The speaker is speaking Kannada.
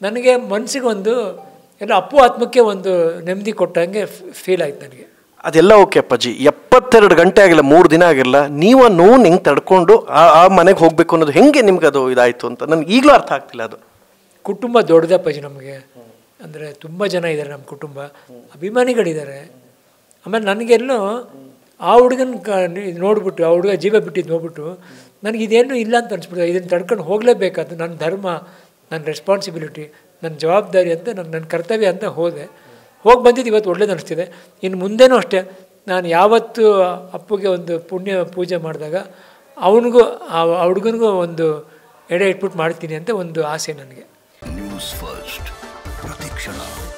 ನನಗೆ ಮನಸ್ಸಿಗೆ ಒಂದು ಎಲ್ಲ ಅಪ್ಪು ಆತ್ಮಕ್ಕೆ ಒಂದು ನೆಮ್ಮದಿ ಕೊಟ್ಟಂಗೆ ಫೀಲ್ ಆಯ್ತು ನನಗೆ ಅದೆಲ್ಲ ಓಕೆ ಅಪ್ಪಾಜಿ ಎಪ್ಪತ್ತೆರಡು ಗಂಟೆ ಆಗಿಲ್ಲ ಮೂರು ದಿನ ಆಗಿಲ್ಲ ನೀವು ಆ ನೋವು ಹೆಂಗೆ ತಡ್ಕೊಂಡು ಆ ಆ ಮನೆಗೆ ಹೋಗಬೇಕು ಅನ್ನೋದು ಹೆಂಗೆ ನಿಮ್ಗೆ ಅದು ಇದಾಯಿತು ಅಂತ ನನಗೆ ಈಗಲೂ ಅರ್ಥ ಆಗ್ತಿಲ್ಲ ಅದು ಕುಟುಂಬ ದೊಡ್ಡದಪ್ಪಾಜಿ ನಮಗೆ ಅಂದರೆ ತುಂಬ ಜನ ಇದ್ದಾರೆ ನಮ್ಮ ಕುಟುಂಬ ಅಭಿಮಾನಿಗಳಿದ್ದಾರೆ ಆಮೇಲೆ ನನಗೆಲ್ಲೋ ಆ ಹುಡುಗನ ಕ ಇದ್ ನೋಡ್ಬಿಟ್ಟು ಆ ಹುಡುಗ ಜೀವ ಬಿಟ್ಟಿದ್ದು ನೋಡ್ಬಿಟ್ಟು ನನಗೆ ಇದೇನು ಇಲ್ಲ ಅಂತ ಅನ್ಸ್ಬಿಡ್ತು ಇದನ್ನು ತಡ್ಕೊಂಡು ಹೋಗಲೇಬೇಕಾದ್ದು ನನ್ನ ಧರ್ಮ ನನ್ನ ರೆಸ್ಪಾನ್ಸಿಬಿಲಿಟಿ ನನ್ನ ಜವಾಬ್ದಾರಿ ಅಂತ ನನ್ನ ನನ್ನ ಕರ್ತವ್ಯ ಅಂತ ಹೋದೆ ಹೋಗಿ ಬಂದಿದ್ದು ಇವತ್ತು ಒಳ್ಳೇದು ಅನಿಸ್ತಿದೆ ಇನ್ನು ಮುಂದೆನೂ ಅಷ್ಟೇ ನಾನು ಯಾವತ್ತು ಅಪ್ಪಗೆ ಒಂದು ಪುಣ್ಯ ಪೂಜೆ ಮಾಡಿದಾಗ ಅವನಿಗೂ ಆ ಹುಡುಗನಿಗೂ ಒಂದು ಎಡೆ ಇಟ್ಬಿಟ್ಟು ಮಾಡ್ತೀನಿ ಅಂತ ಒಂದು ಆಸೆ ನನಗೆ ನ್ಯೂಸ್ ಫಸ್ಟ್ ಪ್ರತಿಕ್ಷಣ